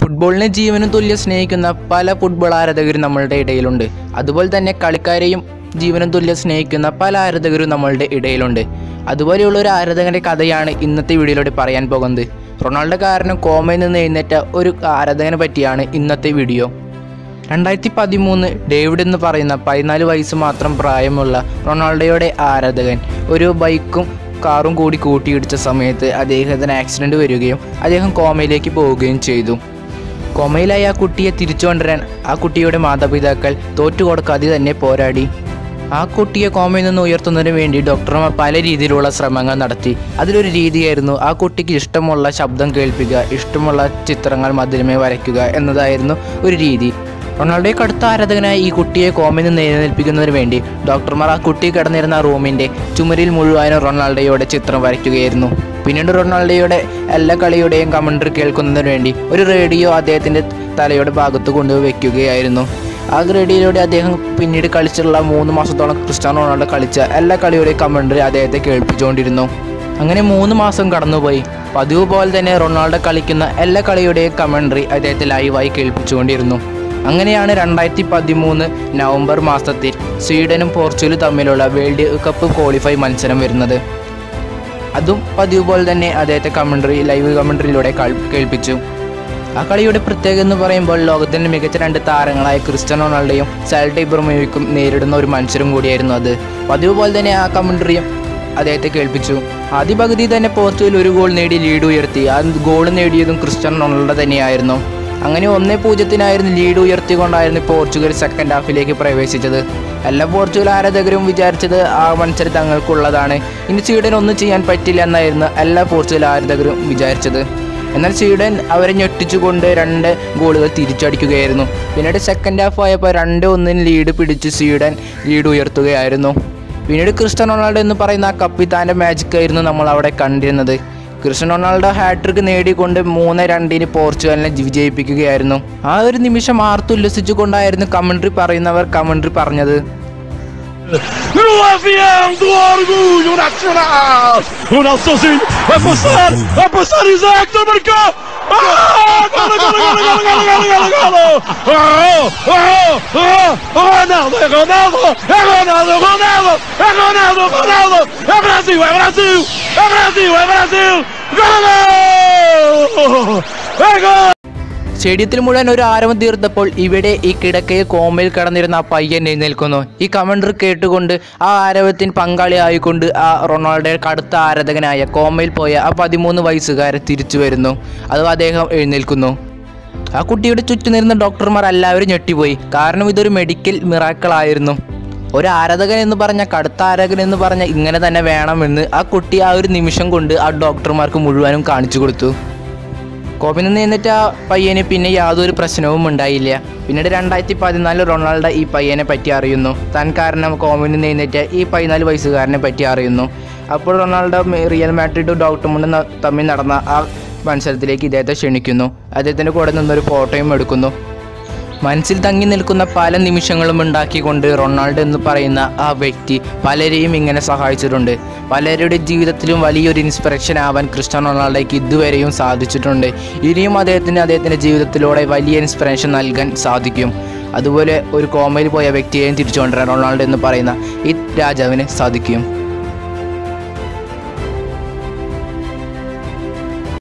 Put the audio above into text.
ഫുട്ബോളിനെ ജീവനും തുല്യം സ്നേഹിക്കുന്ന പല ഫുട്ബോൾ ആരാധകരും നമ്മളുടെ ഇടയിലുണ്ട് അതുപോലെ തന്നെ കളിക്കാരെയും ജീവനും തുല്യം സ്നേഹിക്കുന്ന പല ആരാധകരും നമ്മളുടെ ഇടയിലുണ്ട് അതുപോലെയുള്ള ഒരു ആരാധകന്റെ കഥയാണ് ഇന്നത്തെ വീഡിയോയിലൂടെ പറയാൻ പോകുന്നത് റൊണാൾഡോ കാരണം കോമയിൽ നിന്ന് എഴുന്നേറ്റ ഒരു ആരാധകനെ പറ്റിയാണ് ഇന്നത്തെ വീഡിയോ രണ്ടായിരത്തി പതിമൂന്ന് ഡേവിഡ് എന്ന് പറയുന്ന പതിനാല് വയസ്സ് മാത്രം പ്രായമുള്ള റൊണാൾഡോയുടെ ആരാധകൻ ഒരു ബൈക്കും കാറും കൂടി കൂട്ടിയിടിച്ച സമയത്ത് അദ്ദേഹത്തിന് ആക്സിഡൻറ്റ് വരികയും അദ്ദേഹം കോമയിലേക്ക് പോവുകയും ചെയ്തു കോമയിലായ ആ കുട്ടിയെ തിരിച്ചു കൊണ്ടുവരാൻ ആ കുട്ടിയുടെ മാതാപിതാക്കൾ തോറ്റുകൊടുക്കാതെ തന്നെ പോരാടി ആ കുട്ടിയെ കോമയിൽ നിന്ന് ഉയർത്തുന്നതിന് വേണ്ടി ഡോക്ടർമാർ പല രീതിയിലുള്ള ശ്രമങ്ങൾ നടത്തി അതിലൊരു രീതിയായിരുന്നു ആ കുട്ടിക്ക് ഇഷ്ടമുള്ള ശബ്ദം കേൾപ്പിക്കുക ഇഷ്ടമുള്ള ചിത്രങ്ങൾ മധുരമേ വരയ്ക്കുക എന്നതായിരുന്നു ഒരു രീതി റൊണാൾഡോയ്ക്ക് അടുത്ത ആരാധകനായ ഈ കുട്ടിയെ കോമയിൽ നിന്ന് എഴുന്നേൽപ്പിക്കുന്നതിന് വേണ്ടി ഡോക്ടർമാർ ആ കുട്ടി കിടന്നിരുന്ന റൂമിൻ്റെ ചുമരിൽ മുഴുവനും റൊണാൾഡോയുടെ ചിത്രം വരയ്ക്കുകയായിരുന്നു പിന്നീട് റൊണാൾഡോയുടെ എല്ലാ കളിയുടെയും കമൻട്രി കേൾക്കുന്നതിന് വേണ്ടി ഒരു റേഡിയോ അദ്ദേഹത്തിൻ്റെ തലയുടെ ഭാഗത്ത് കൊണ്ടുപോയി വെക്കുകയായിരുന്നു ആ റേഡിയോയിലൂടെ അദ്ദേഹം പിന്നീട് കളിച്ചിട്ടുള്ള മൂന്ന് മാസത്തോളം ക്രിസ്ത്യാനോ റൊണാൾഡോ കളിച്ച എല്ലാ കളിയുടെയും കമൻട്രി അദ്ദേഹത്തെ കേൾപ്പിച്ചുകൊണ്ടിരുന്നു അങ്ങനെ മൂന്ന് മാസം കടന്നുപോയി പതിവ് പോലെ തന്നെ റൊണാൾഡോ കളിക്കുന്ന എല്ലാ കളിയുടെയും കമൻട്രി അദ്ദേഹത്തെ ലൈവായി കേൾപ്പിച്ചുകൊണ്ടിരുന്നു അങ്ങനെയാണ് രണ്ടായിരത്തി പതിമൂന്ന് നവംബർ മാസത്തിൽ സ്വീഡനും പോർച്ചുഗലും തമ്മിലുള്ള വേൾഡ് കപ്പ് ക്വാളിഫൈ മത്സരം വരുന്നത് അതും പതിവ് പോലെ തന്നെ അദ്ദേഹത്തെ കമൻട്രി ലൈവ് കമൻട്രിയിലൂടെ കേൾപ്പിച്ചു ആ കളിയുടെ പ്രത്യേകത എന്ന് പറയുമ്പോൾ ലോകത്തിൻ്റെ മികച്ച രണ്ട് താരങ്ങളായ ക്രിസ്ത്യനോ റൊണാൾഡോയും സാൽട്ട ഇബ്രമോവിക്കും നേരിടുന്ന ഒരു മത്സരം കൂടിയായിരുന്നു അത് പതിവ് പോലെ തന്നെ ആ കമൻട്രിയും അദ്ദേഹത്തെ കേൾപ്പിച്ചു ആദ്യ പകുതി തന്നെ പോർച്ചുഗൽ ഒരു ഗോൾ നേടി ലീഡ് ഉയർത്തി ആ ഗോൾ നേടിയതും ക്രിസ്ത്യനോ റൊണാൾഡോ തന്നെയായിരുന്നു അങ്ങനെ ഒന്നേ പൂജ്യത്തിനായിരുന്നു ലീഡ് ഉയർത്തിക്കൊണ്ടായിരുന്നു പോർച്ചുഗൽ സെക്കൻഡ് ഹാഫിലേക്ക് പ്രവേശിച്ചത് എല്ലാ പോർച്ചുഗൽ ആരാധകരും വിചാരിച്ചത് ആ മത്സരം തങ്ങൾക്കുള്ളതാണ് ഇനി സ്വീഡൻ ഒന്നും ചെയ്യാൻ പറ്റില്ല എന്നായിരുന്നു എല്ലാ പോർച്ചുഗൽ ആരാധകരും വിചാരിച്ചത് എന്നാൽ സ്വീഡൻ അവരെ ഞെട്ടിച്ചുകൊണ്ട് രണ്ട് ഗോളുകൾ തിരിച്ചടിക്കുകയായിരുന്നു പിന്നീട് സെക്കൻഡ് ഹാഫ് ആയപ്പോൾ രണ്ട് ഒന്നിന് ലീഡ് പിടിച്ച് സ്വീഡൻ ലീഡ് ഉയർത്തുകയായിരുന്നു പിന്നീട് ക്രിസ്ത്യൻ റൊണാൾഡോ എന്ന് പറയുന്ന ആ കപ്പിത്താൻ്റെ മാജിക് ആയിരുന്നു നമ്മൾ അവിടെ കണ്ടിരുന്നത് ക്രിസ്ത്യൻ റൊണാൾഡോ ഹാട്രിക് നേടിക്കൊണ്ട് മൂന്ന് രണ്ടിന് പോർച്ചുഗലിനെ വിജയിപ്പിക്കുകയായിരുന്നു ആ ഒരു നിമിഷം ആർത്തുല്ലസിച്ചുകൊണ്ടായിരുന്നു കമൻട്രി പറയുന്നവർ കമൻട്രി പറഞ്ഞത് No avião do orgulho nacional! O Nelsonzinho vai passar! Vai passar Isaac, não marcou! Ah, golo, golo, golo, golo, golo, golo, golo, golo! Oh, oh, oh, oh, Ronaldo, é Ronaldo! É Ronaldo, Ronaldo! É Ronaldo, Ronaldo! É Brasil, é Brasil! É Brasil, é Brasil! Gol! É gol! സ്റ്റേഡിയത്തിൽ മുഴുവൻ ഒരു ആരവം തീർത്തപ്പോൾ ഇവിടെ ഈ കിടക്കയിൽ കോമയിൽ കടന്നിരുന്ന ആ പയ്യൻ എഴുന്നേൽക്കുന്നു ഈ കമൻഡർ കേട്ടുകൊണ്ട് ആ ആരവത്തിന് പങ്കാളിയായിക്കൊണ്ട് ആ റൊണാൾഡോയുടെ കടുത്ത ആരാധകനായ കോമയിൽ പോയ ആ പതിമൂന്ന് വയസ്സുകാരൻ തിരിച്ചു വരുന്നു അത് അദ്ദേഹം എഴുന്നേൽക്കുന്നു ആ കുട്ടിയുടെ ചുറ്റും നിരുന്ന ഡോക്ടർമാർ എല്ലാവരും ഞെട്ടിപ്പോയി കാരണം ഇതൊരു മെഡിക്കൽ മിറാക്കളായിരുന്നു ഒരു ആരാധകൻ എന്ന് പറഞ്ഞ കടുത്ത ആരാധകൻ എന്ന് പറഞ്ഞ ഇങ്ങനെ തന്നെ വേണമെന്ന് ആ കുട്ടി ആ ഒരു നിമിഷം കൊണ്ട് ആ ഡോക്ടർമാർക്ക് മുഴുവനും കാണിച്ചു കൊടുത്തു കോപ്പിൽ നിന്ന് എന്നിട്ട് ആ പയ്യന് പിന്നെ യാതൊരു പ്രശ്നവും ഉണ്ടായില്ല പിന്നീട് രണ്ടായിരത്തി പതിനാല് റൊണാൾഡോ ഈ പയ്യനെ പറ്റി അറിയുന്നു താൻ കാരണം കോമിൽ നിന്ന് എഴുന്നേറ്റ് ഈ പതിനാല് വയസ്സുകാരനെ പറ്റി അറിയുന്നു അപ്പോൾ റൊണാൾഡോ മെ- റിയൽ മാഡ്രിഡും ഡോക്ടർമുണ്ടും ന- തമ്മിൽ നടന്ന ആ മത്സരത്തിലേക്ക് ഇദ്ദേഹത്തെ ക്ഷണിക്കുന്നു അദ്ദേഹത്തിൻ്റെ കൂടെ നിന്നൊരു ഫോട്ടോയും എടുക്കുന്നു മനസ്സിൽ തങ്ങി നിൽക്കുന്ന പല നിമിഷങ്ങളും ഉണ്ടാക്കിക്കൊണ്ട് റൊണാൾഡോ എന്ന് പറയുന്ന ആ വ്യക്തി പലരെയും ഇങ്ങനെ സഹായിച്ചിട്ടുണ്ട് പലരുടെ ജീവിതത്തിലും വലിയൊരു ഇൻസ്പിറേഷൻ ആവാൻ ക്രിസ്ത്യാനോ റൊണാൾഡോയ്ക്ക് ഇതുവരെയും സാധിച്ചിട്ടുണ്ട് ഇനിയും അദ്ദേഹത്തിന് അദ്ദേഹത്തിൻ്റെ ജീവിതത്തിലൂടെ വലിയ ഇൻസ്പിറേഷൻ നൽകാൻ സാധിക്കും അതുപോലെ ഒരു കോമയിൽ പോയ വ്യക്തിയെയും തിരിച്ചു കൊണ്ടുവരാൻ റൊണാൾഡോ എന്ന് പറയുന്ന ഈ രാജാവിന് സാധിക്കും